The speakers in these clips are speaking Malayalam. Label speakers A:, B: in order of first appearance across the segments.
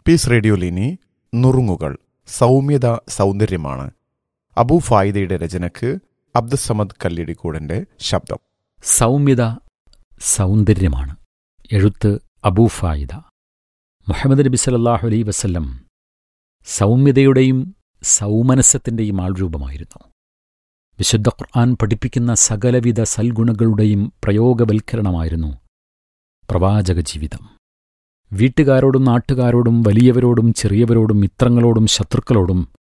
A: പീസ് റേഡിയോലിനി നുറുങ്ങുകൾ സൗമ്യത സൗന്ദര്യമാണ് അബു ഫായിദയുടെ രചനയ്ക്ക് അബ്ദുസമദ് കല്ലിടിക്കൂടന്റെ ശബ്ദം
B: സൗമ്യത സൗന്ദര്യമാണ് എഴുത്ത് അബൂഫായിദ മുഹമ്മദ് നബി സല്ലല്ലാഹു അലൈ വസല്ലം സൗമ്യതയുടെയും സൗമനസ്സത്തിൻ്റെയും ആൾരൂപമായിരുന്നു വിശുദ്ധ ഖുർആൻ പഠിപ്പിക്കുന്ന സകലവിധ സൽഗുണങ്ങളുടെയും പ്രയോഗവൽക്കരണമായിരുന്നു പ്രവാചക ജീവിതം വീട്ടുകാരോടും നാട്ടുകാരോടും വലിയവരോടും ചെറിയവരോടും മിത്രങ്ങളോടും ശത്രുക്കളോടും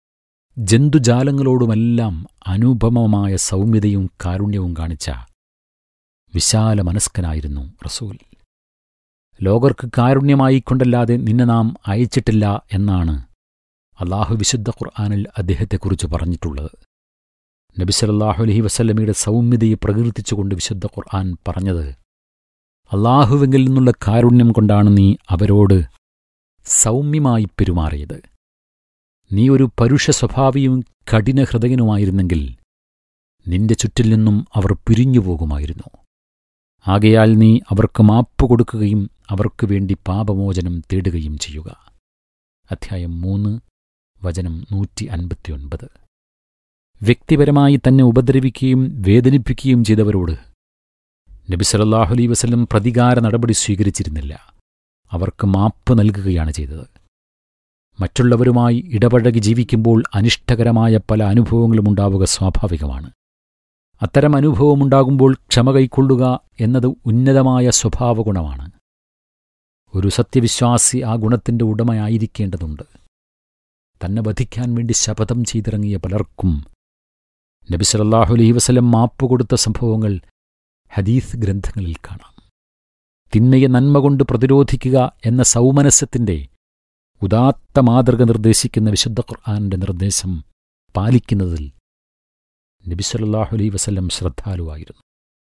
B: ജന്തുജാലങ്ങളോടുമെല്ലാം അനുപമമായ സൗമ്യതയും കാരുണ്യവും കാണിച്ച വിശാല മനസ്കനായിരുന്നു റസൂൽ ലോകർക്ക് കാരുണ്യമായിക്കൊണ്ടല്ലാതെ നിന്നെ നാം അയച്ചിട്ടില്ല എന്നാണ് അള്ളാഹു വിശുദ്ധ ഖുർആാനിൽ അദ്ദേഹത്തെക്കുറിച്ച് പറഞ്ഞിട്ടുള്ളത് നബി സല്ലല്ലാഹു അലൈഹി വസല്ലമയുടെ സൗമ്യതയെ പ്രകീർത്തിച്ചുകൊണ്ട് വിശുദ്ധ ഖുർആൻ പറഞ്ഞത് അള്ളാഹുവെങ്കിൽ നിന്നുള്ള കാരുണ്യം കൊണ്ടാണ് നീ അവരോട് സൗമ്യമായി പെരുമാറിയത് നീ ഒരു പരുഷ സ്വഭാവിയും കഠിന ഹൃദയനുമായിരുന്നെങ്കിൽ നിന്റെ ചുറ്റിൽ നിന്നും അവർ പിരിഞ്ഞു പോകുമായിരുന്നു ആകയാൽ നീ അവർക്ക് മാപ്പ് കൊടുക്കുകയും അവർക്ക് വേണ്ടി പാപമോചനം തേടുകയും ചെയ്യുക അധ്യായം മൂന്ന് വചനം നൂറ്റി അൻപത്തിയൊൻപത് വ്യക്തിപരമായി തന്നെ ഉപദ്രവിക്കുകയും വേദനിപ്പിക്കുകയും ചെയ്തവരോട് നബി സല്ലല്ലാഹു അലൈഹി വസല്ലം പ്രതികാര നടപടി സ്വീകരിച്ചിരുന്നില്ല അവർക്ക് മാപ്പ് നൽകുകയാണ് ചെയ്തത് മറ്റുള്ളവരുമായി ഇടപഴകി ജീവിക്കുമ്പോൾ അനിഷ്ടകരമായ പല അനുഭവങ്ങളും ഉണ്ടാവുക സ്വാഭാവികമാണ് അത്തരം അനുഭവമുണ്ടാകുമ്പോൾ ക്ഷമ കൈക്കൊള്ളുക എന്നത് ഉന്നതമായ സ്വഭാവഗുണമാണ് ഒരു സത്യവിശ്വാസി ആ ഗുണത്തിന്റെ ഉടമയായിരിക്കേണ്ടതുണ്ട് തന്നെ വധിക്കാൻ വേണ്ടി ശപഥം ചെയ്തിറങ്ങിയ പലർക്കും നബി സല്ലല്ലാഹു അലൈഹി വസല്ലം മാപ്പ് കൊടുത്ത സംഭവങ്ങൾ ഹദീസ് ഗ്രന്ഥങ്ങളിൽ കാണാം തിന്മയെ നന്മ കൊണ്ട് പ്രതിരോധിക്കുക എന്ന സൗമനസ്യത്തിന്റെ ഉദാത്ത മാതൃക നിർദ്ദേശിക്കുന്ന വിശുദ്ധ ഖുർആാനിന്റെ നിർദ്ദേശം പാലിക്കുന്നതിൽ നബി സല്ലല്ലാഹു അലൈഹി വസല്ലം ശ്രദ്ധാലുവായിരുന്നു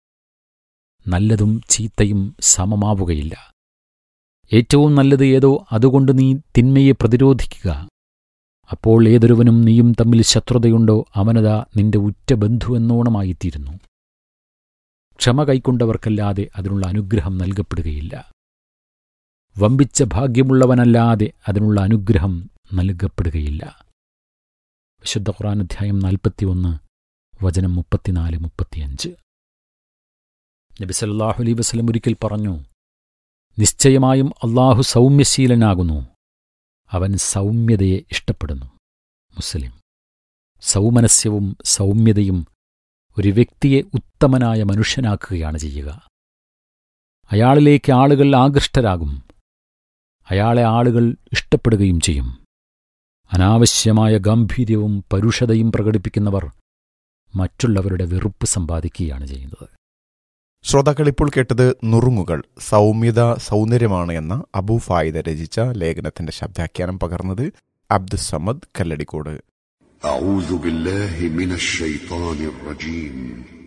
B: നല്ലതും ചീത്തയും സമമാവുകയില്ല ഏറ്റവും നല്ലത് ഏതോ അതുകൊണ്ട് നീ തിന്മയെ പ്രതിരോധിക്കുക അപ്പോൾ ഏതൊരുവനും നീയും തമ്മിൽ ശത്രുതയുണ്ടോ അവനതാ നിന്റെ ഉറ്റ ബന്ധുവെന്നോണമായിത്തീരുന്നു ക്ഷമ കൈക്കൊണ്ടവർക്കല്ലാതെ അതിനുള്ള അനുഗ്രഹം നൽകപ്പെടുകയില്ല വമ്പിച്ച ഭാഗ്യമുള്ളവനല്ലാതെ അതിനുള്ള അനുഗ്രഹം നൽകപ്പെടുകയില്ല വിശുദ്ധ ഖുർആൻ അധ്യായം നാൽപ്പത്തിയൊന്ന് വചനം മുപ്പത്തിനാല് മുപ്പത്തിയഞ്ച് നബി സല്ലല്ലാഹു അലൈഹി വസല്ലം ഒരിക്കൽ പറഞ്ഞു നിശ്ചയമായും അള്ളാഹു സൗമ്യശീലനാകുന്നു അവൻ സൗമ്യതയെ ഇഷ്ടപ്പെടുന്നു മുസ്ലിം സൗമനസ്യവും സൗമ്യതയും ഒരു വ്യക്തിയെ ഉത്തമനായ മനുഷ്യനാക്കുകയാണ് ചെയ്യുക അയാളിലേക്ക് ആളുകൾ ആകൃഷ്ടരാകും അയാളെ ആളുകൾ ഇഷ്ടപ്പെടുകയും ചെയ്യും അനാവശ്യമായ ഗാംഭീര്യവും പരുഷതയും പ്രകടിപ്പിക്കുന്നവർ മറ്റുള്ളവരുടെ വെറുപ്പ് സമ്പാദിക്കുകയാണ് ചെയ്യുന്നത്
A: ശ്രോതാക്കൾ ഇപ്പോൾ കേട്ടത് നുറുങ്ങുകൾ സൗമ്യത സൗന്ദര്യമാണ് എന്ന അബു ഫായിദ രചിച്ച ലേഖനത്തിന്റെ ശബ്ദാഖ്യാനം പകർന്നത് അബ്ദുസമദ് കല്ലടിക്കോട്
C: أعوذ بالله من الشيطان الرجيم